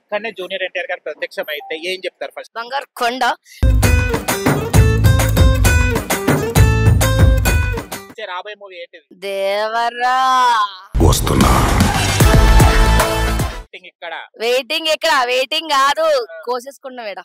ఇక్కడనే జూనియర్ ఎన్టీఆర్ గారు ప్రత్యక్షం అయితే ఏం చెప్తారు ఫస్ట్ బంగారు కొండ రాబోయే మూవీ ఏంటిది దేవరా వస్తున్నా Acting ఇక్కడ వెయిటింగ్ ఎక్కడ వెయిటింగ్ కాదు కోసేసుకున్నా మేడం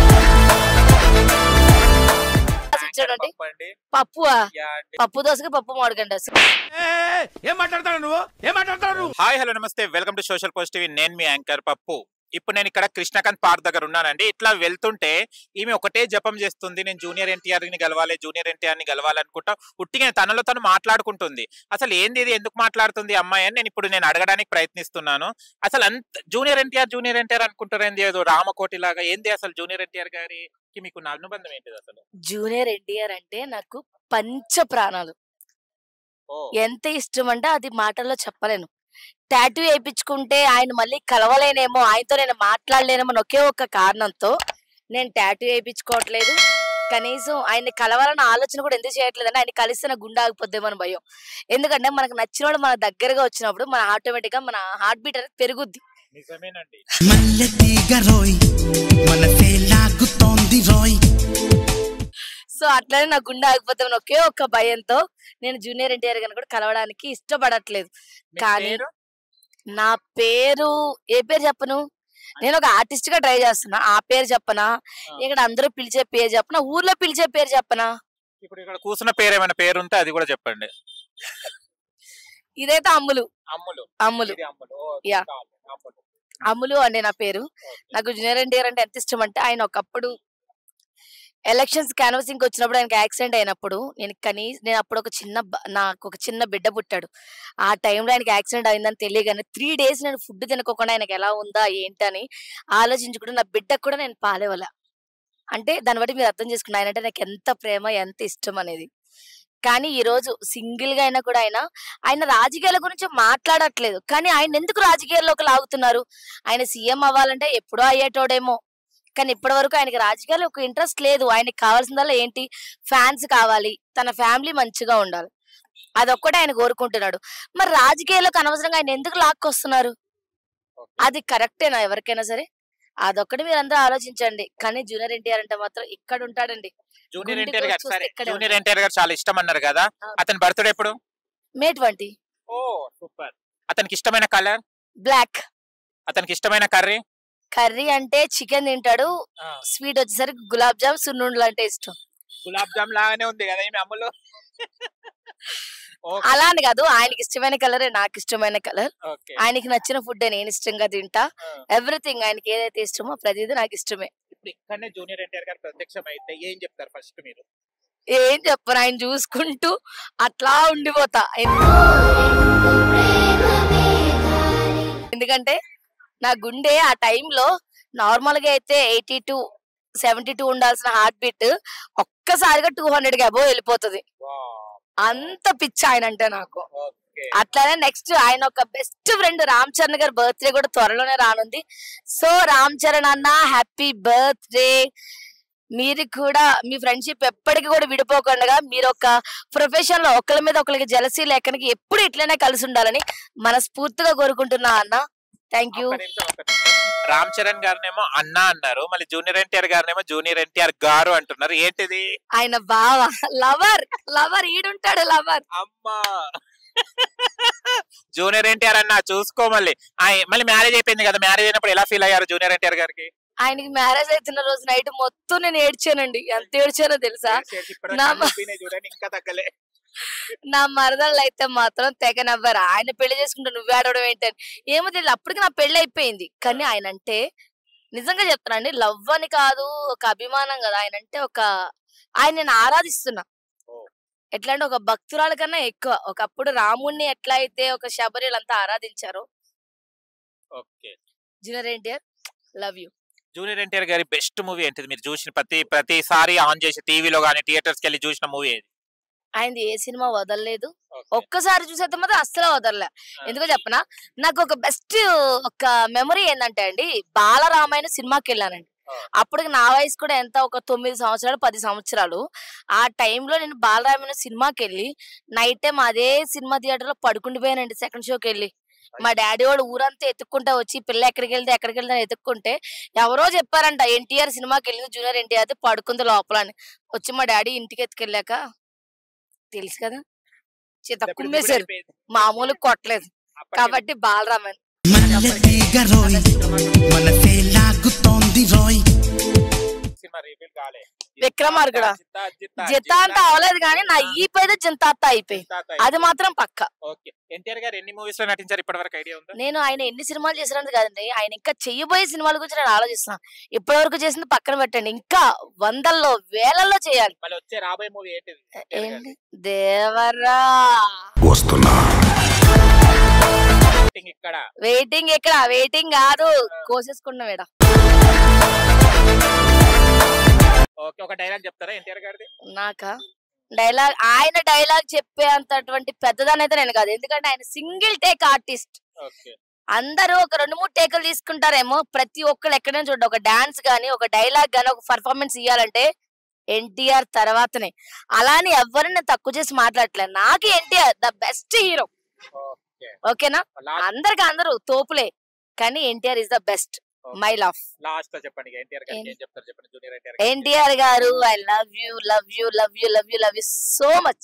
చూడండి పప్పు అండి పప్పు యా అండి. పప్పు దోశకి పప్పు మాడకండి ఏం మాట్లాడతాడు నువ్వు ఏం మాట్లాడతాడు నువ్వు హాయ్ హలో నమస్తే welcome to social post TV నేను మీ యాంకర్ పప్పు ఇప్పుడు నేను ఇక్కడ కృష్ణకాంత్ పార్క్ దగ్గర ఉన్నానండి ఇట్లా వెళ్తుంటే ఈమె ఒకటే జపం చేస్తుంది నేను జూనియర్ ఎన్టీఆర్ ని గెలవాలి జూనియర్ ఎన్టీఆర్ ని గెలవాలనుకుంటా ఉట్టిగా తనలో తను మాట్లాడుకుంటుంది అసలు ఏంది ఇది ఎందుకు మాట్లాడుతుంది ఈ అమ్మాయి అని నేను ఇప్పుడు నేను అడగడానికి ప్రయత్నిస్తున్నాను అసలు అంత జూనియర్ ఎన్టీఆర్ జూనియర్ ఎన్టీఆర్ అనుకుంటారు ఏంది ఏదో రామకోటి లాగా ఏంది అసలు జూనియర్ ఎన్టీఆర్ గారికి మీకు నా అనుబంధం ఏంటిది అసలు జూనియర్ ఎన్టీఆర్ అంటే నాకు పంచ ప్రాణాలు ఓ ఎంత ఇష్టం అంటే అది మాటల్లో చెప్పలేను టాటూ వేయించుకుంటే ఆయన మళ్ళీ కలవలేనేమో ఆయనతో నేను మాట్లాడలేనేమో అని ఒకే ఒక్క కారణంతో నేను టాటూ వేయించుకోవట్లేదు కనీసం ఆయన్ని కలవాలన్న ఆలోచన కూడా ఎందుకు చేయట్లేదు అంటే ఆయన కలిస్తే నా గుండె ఆగిపోద్దేమో అని భయం ఎందుకంటే మనకు నచ్చిన వాడు మన దగ్గరగా వచ్చినప్పుడు మన ఆటోమేటిక్ గా మన హార్ట్ బీట్ అనేది పెరుగుద్ది నిజమేనండి మల్లె తీగ రోయ్ మనసే లాగుతోంది రోయ్ సో అట్లనే నా గుండె ఆగిపోతామని ఒకే ఒక్క భయంతో నేను జూనియర్ ఎన్టీఆర్ గారిని కూడా కలవడానికి ఇష్టపడట్లేదు మీ కానీ పేరు? నా పేరు ఏ పేరు చెప్పను నేను ఒక ఆర్టిస్ట్ గా ట్రై చేస్తున్నా ఆ పేరు చెప్పనా ఇక్కడ అందరూ పిలిచే పేరు చెప్పనా ఊర్లో పిలిచే పేరు చెప్పనా ఇప్పుడు ఇక్కడ కూర్చున్న పేరు ఏమైనా పేరు ఉంటే అది కూడా చెప్పండి ఇదైతే అమ్ములు అమ్ములు అమ్ములు ఇది అమ్ములు ఓ, యా. చాలు, అమ్ములు అమ్ములు అండి నా పేరు ఓకే. నాకు జూనియర్ ఎన్టీఆర్ అంటే ఎంత ఇష్టం అంటే ఆయన ఒకప్పుడు ఎలక్షన్స్ క్యాన్వసింగ్ వచ్చినప్పుడు ఆయనకి యాక్సిడెంట్ అయినప్పుడు నేను కనీ నేను అప్పుడు ఒక చిన్న బ- నాకు ఒక చిన్న బిడ్డ పుట్టాడు ఆ టైంలో ఆయనకి యాక్సిడెంట్ అయిందని తెలియగానే త్రీ డేస్ నేను ఫుడ్ తినకోకుండా ఆయనకి ఎలా ఉందా ఏంటని ఆలోచించుకుంటూ నా బిడ్డకు కూడా నేను పాలేవల అంటే దాన్ని బట్టి మీరు అర్థం చేసుకున్న ఆయన అంటే నాకు ఎంత ప్రేమ ఎంత ఇష్టం అనేది కానీ ఈ రోజు సింగిల్ గా అయినా కూడా ఆయన ఆయన రాజకీయాల గురించి మాట్లాడట్లేదు కానీ ఆయన ఎందుకు రాజకీయాల్లోకి లాగుతున్నారు ఆయన సీఎం అవ్వాలంటే ఎప్పుడో అయ్యేటోడేమో కానీ ఇప్పటి వరకు ఆయనకి రాజకీయాలు ఒక ఇంట్రెస్ట్ లేదు ఆయనకి కావాల్సిందల్లా ఏంటి ఫ్యాన్స్ కావాలి తన ఫ్యామిలీ మంచిగా ఉండాలి అదొక్కటే ఆయన కోరుకుంటున్నాడు మరి రాజకీయాలకు అనవసరంగా ఆయన ఎందుకు లాక్కొస్తున్నారు ఓకే. అది కరెక్టేనా ఎవరికైనా సరే అదొక్కటి మీరు అందరూ ఆలోచించండి కానీ జూనియర్ ఎన్టీఆర్ అంటే మాత్రం ఇక్కడ ఉంటాడండి జూనియర్ గుండె ఎన్టీఆర్ గారు చూస్తే సరే ఇక్కడే జూనియర్ ఉంటాడు. ఎన్టీఆర్ గారు చాలా ఇష్టం అన్నారు కదా అవును. అతని బర్త్డే ఎప్పుడు మే ట్వంటీ ఓ సూపర్ అతనికి ఇష్టమైన కలర్ బ్లాక్ అతనికి ఇష్టమైన కర్రీ కర్రీ అంటే చికెన్ తింటాడు స్వీట్ వచ్చేసరికి గులాబ్ జామ్ సున్నుండలు అంటే ఇష్టం గులాబ్ జామ్ లాగానే ఉంది కదా ఈమె అమ్ములు ఓకే, అలా అని కాదు ఆయనకి ఇష్టమైన కలరే నాకు ఇష్టమైన కలర్ ఓకే ఆయనకి నచ్చిన ఫుడ్ నేను ఇష్టంగా తింటా ఆ. ఎవ్రీథింగ్ ఆయనకి ఏదైతే ఇష్టమో ప్రతిదీ నాకు ఇష్టమే ఇప్పుడు ఇక్కడనే జూనియర్ ఎన్టీఆర్ గారు ప్రత్యక్షం అయితే ఏం చెప్తారు ఫస్ట్ మీరు ఏం చెప్పరు ఆయన చూసుకుంటూ అట్లా ఉండిపోతా ఎందుకంటే నా గుండె ఆ టైంలో నార్మల్ గా అయితే ఎయిటీ టు సెవెంటీ టూ ఉండాల్సిన హార్ట్ బీట్ ఒక్కసారిగా టూ హండ్రెడ్ కి అబోవ్ వెళ్ళిపోతుంది అంత పిచ్చి ఆయన అంటే నాకు ఓకే అట్లానే నెక్స్ట్ ఆయన ఒక బెస్ట్ ఫ్రెండ్ రామ్ చరణ్ గారి బర్త్డే కూడా త్వరలోనే రానుంది సో రామ్ చరణ్ అన్న హ్యాపీ బర్త్డే మీరు కూడా మీ ఫ్రెండ్షిప్ ఎప్పటికీ కూడా విడిపోకుండా మీరు ఒక ప్రొఫెషన్ లో ఒకరి మీద ఒకరికి జలసీ లేకనికి ఎప్పుడు ఇట్లనే కలిసి ఉండాలని మనస్ఫూర్తిగా కోరుకుంటున్నా అన్న థ్యాంక్ యూ ఒక్క నిమిషం, ఒక్క నిమిషం. రామ్ చరణ్ గారినేమో అన్న అన్నారు మళ్ళీ జూనియర్ ఎన్టీఆర్ గారినేమో జూనియర్ ఎన్టీఆర్ గారు అంటున్నారు ఏంటిది ఆయన బావ లవర్ లవర్ ఈడుంటాడు లవర్ అమ్మా జూనియర్ ఎన్టీఆర్ అన్న చూసుకో మళ్ళీ ఆయ- మళ్ళీ మ్యారేజ్ అయిపోయింది కదా మ్యారేజ్ అయినప్పుడు ఎలా ఫీల్ అయ్యారు జూనియర్ ఎన్టీఆర్ గారికి ఆయనకి మ్యారేజ్ అవుతున్న రోజు నైట్ మొత్తం నేను ఏడ్చానండి ఎంత ఏడ్చానో తెలుసా ఇప్పుడు నా కళ్ళు ఉబ్బినాయి చూడండి ఇంకా తగ్గలే నా మరదళ్ళు అయితే మాత్రం తెగ నవ్వరు ఆయన పెళ్లి చేసుకుంటే నువ్వే ఆడవడం ఏంటని ఏమో తెలియదు అప్పటికి నా పెళ్లి అయిపోయింది కానీ ఆయన అంటే నిజంగా చెప్తానండి లవ్ అని కాదు ఒక అభిమానం కదా ఆయన అంటే ఒక ఆయన నేను ఆరాధిస్తున్నా ఓ. ఎట్లా అంటే ఒక భక్తురాల కన్నా ఎక్కువ ఒకప్పుడు రాముణ్ణి ఎట్లా అయితే ఒక శబరిలంతా ఆరాధించారో okay junior NTR love you junior NTR గారి బెస్ట్ మూవీ ఏంటిది మీరు చూసిన ప్రతి ప్రతిసారి ఆన్ చేసి టీవీలో గానీ థియేటర్స్ కి వెళ్ళి చూసిన మూవీ ఏది ఆయనది ఏ సినిమా వదలలేదు Okay. ఒక్కసారి చూసేస్తే మాత్రం అస్సలు వదలలే ఎందుకో చెప్పనా నాకు ఒక బెస్ట్ ఒక మెమరీ ఏంటంటే అండి బాలరామాయణ సినిమాకి వెళ్ళానండి ఆ. అప్పటికి నా వయసు కూడా ఎంత ఒక తొమ్మిది సంవత్సరాలు పది సంవత్సరాలు ఆ టైంలో నేను బాలరామాయణ సినిమాకి వెళ్ళి నైట్ టైం అదే సినిమా థియేటర్ లో పడుకుండిపోయానండి సెకండ్ షోకి వెళ్ళి మా డాడీ వాడు ఊరంతా ఎత్తుక్కుంటా వచ్చి పిల్ల ఎక్కడికి వెళ్తే ఎక్కడికి వెళ్తే అని ఎత్తుక్కుంటే ఎవరో చెప్పారంట ఎన్టీఆర్ సినిమాకి వెళ్ళింది జూనియర్ ఎన్టీఆర్ అయితే పడుకుంది లోపల అని వచ్చి మా డాడీ ఇంటికి ఎత్తుకెళ్ళాక తెలుసు కదా చేత ఇప్పుడు కుమ్మేశారు అయిపోయింది. మామూలు కొట్టలేదు అప్పటికి కాబట్టి బాలరామన్ మల్లెతీగ రోయ్ మనసే లాగుతోంది రోయ్ సినిమా రివీల్ కాలే విక్రమార్కుడా? జిత్తా, జిత్తా, జిత్తా అంత అవలేదు కానీ నా ఈ పైన జింతాత్త అయిపోయి జిత్తా, జిత్తా. అది మాత్రం పక్క ఓకే ఎన్టీఆర్ గారు ఎన్ని మూవీస్ లో నటించారు ఇప్పటి వరకు ఐడియా ఉందా నేను ఆయన ఎన్ని సినిమాలు చేసినది కాదండి ఆయన ఇంకా చెయ్యబోయే సినిమాల గురించి నేను ఆలోచిస్తున్నాను ఇప్పటి వరకు చేసింది పక్కన పెట్టండి ఇంకా వందల్లో వేలల్లో చేయాలి మళ్ళీ వచ్చే రాబోయే మూవీ ఏంటిది ఎన్టీఆర్ ఏంటి గారిది. దేవరా Acting ఇక్కడ వెయిటింగ్ ఎక్కడ వెయిటింగ్ కాదు కోసేసుకున్నాం ఈడ ఓకే ఒక డైలాగ్ చెప్తారా ఎన్టీఆర్ గారిది నాక డైలాగ్ ఆయన డైలాగ్ చెప్పే అంతటువంటి పెద్దదాని అయితే నేను కాదు ఎందుకంటే ఆయన సింగిల్ టేక్ ఆర్టిస్ట్ ఓకే అందరూ ఒక రెండు మూడు టేకులు తీసుకుంటారేమో ప్రతి ఒక్కరు ఎక్కడైనా చూడండి ఒక డాన్స్ గానీ ఒక డైలాగ్ గానీ ఒక పర్ఫార్మెన్స్ ఇవ్వాలంటే ఎన్టీఆర్ తర్వాతనే అలానే ఎవరిని నేను తక్కువ చేసి మాట్లాడట్లేదు నాకు NTR the best hero okay ఓకేనా లాస్ట్ అందరికి అందరూ తోపులే కానీ NTR is the best my love last చెప్పండి ఎన్టీఆర్ గారికి ఏం- ఏం చెప్తారు చెప్పండి జూనియర్ ఎన్టీఆర్ గారికి. ఎన్టీఆర్ గారు I love you love you love you love you love you so much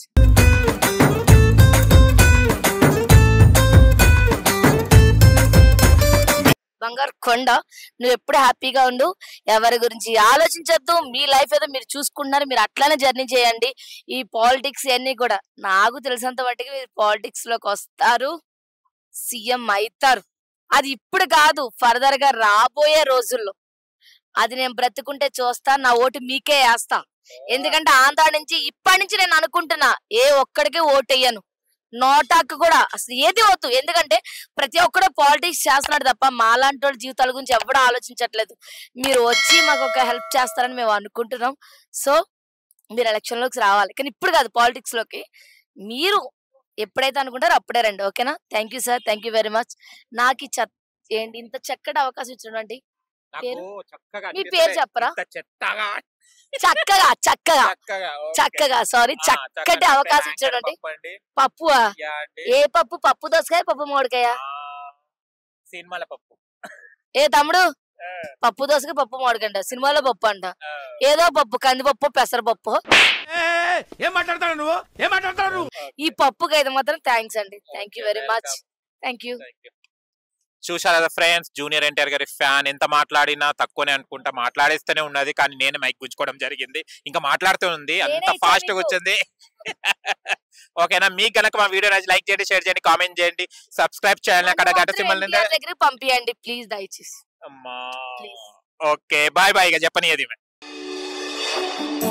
బంగారు కొండ నువ్వు ఎప్పుడు హ్యాపీగా ఉండు ఎవరి గురించి ఆలోచించొద్దు మీ లైఫ్ ఏదో మీరు చూసుకుంటున్నారు మీరు అట్లానే జర్నీ చేయండి ఈ పాలిటిక్స్ అన్ని కూడా నాకు తెలిసినంత మట్టుకు మీరు పాలిటిక్స్ లోకి వస్తారు సీఎం అవుతారు అది ఇప్పుడు కాదు ఫర్దర్ గా రాబోయే రోజుల్లో అది నేను బ్రతుకుంటే చూస్తా నా ఓటు మీకే వేస్తా ఎందుకంటే ఆంధ్ర నుంచి ఇప్పటి నుంచి నేను అనుకుంటున్నా ఏ ఒక్కడికి ఓటు వేయను నోటాకు కూడా అసలు ఏది వద్దు ఎందుకంటే ప్రతి ఒక్కడు పాలిటిక్స్ చేస్తున్నాడు తప్ప మాలాంటి వాళ్ళ జీవితాల గురించి ఎవడూ ఆలోచించట్లేదు మీరు వచ్చి మాకు ఒక హెల్ప్ చేస్తారని మేము అనుకుంటున్నాం సో మీరు ఎలక్షన్ లోకి రావాలి కానీ ఇప్పుడు కాదు పాలిటిక్స్ లోకి మీరు ఎప్పుడైతే అనుకుంటారో అప్పుడే రండి ఓకేనా thank you sir thank you very much నాకు ఈ చ- ఏంటి ఇంత చక్కటి అవకాశం ఇచ్చినటువంటి నాకు పేరు? చక్కగా మీ అనిపిస్తుంది. పేరు చెప్పరా? ఇంత చెత్తగా చక్కగా చక్కగా చక్కగా ఓకే. చక్కగా సారీ ఆ, చక్కటి చక్కగా అవకాశం యాంకర్ ఇచ్చాడండి పప్పు అండి. పప్పు యా అండి. ఏ పప్పు పప్పు దోసకాయ పప్పు మామిడికాయ ఆ, సినిమాల పప్పు ఏ తమ్ముడు ఆ, పప్పు దోసకాయ పప్పు మామిడికంట సినిమాలో పప్పు అంట ఆ. ఏదో పప్పు కందిపప్పు పెసరపప్పు ఏ, ఏ, ఏం మాట్లాడతాడు నువ్వు ఏం మాట్లాడతాడు నువ్వు ఈ పప్పుకి అయితే మాత్రం థ్యాంక్స్ అండి thank you very much thank you Thank you. చూశారు కదా ఫ్రెండ్స్ జూనియర్ ఎన్టీఆర్ గారి ఫ్యాన్ ఎంత మాట్లాడినా తక్కువనే అనుకుంటా మాట్లాడేస్తూనే ఉన్నది కానీ నేను మైక్ గుంజుకోవడం జరిగింది ఇంకా మాట్లాడుతూ ఉంది అంత నేనే ఫాస్ట్ గా ఇచ్చా వచ్చింది ఓకేనా మీకు గనక మా వీడియో నచ్చి లైక్ చేయండి షేర్ చేయండి కామెంట్ చేయండి సబ్స్క్రైబ్ చేయాలి అక్కడ గంట సింబల్ NTR దగ్గరికి పంపియండి ప్లీజ్ దయచేసి అమ్మా Please. ఓకే బాయ్ బాయ్ ఇక చెప్పని అది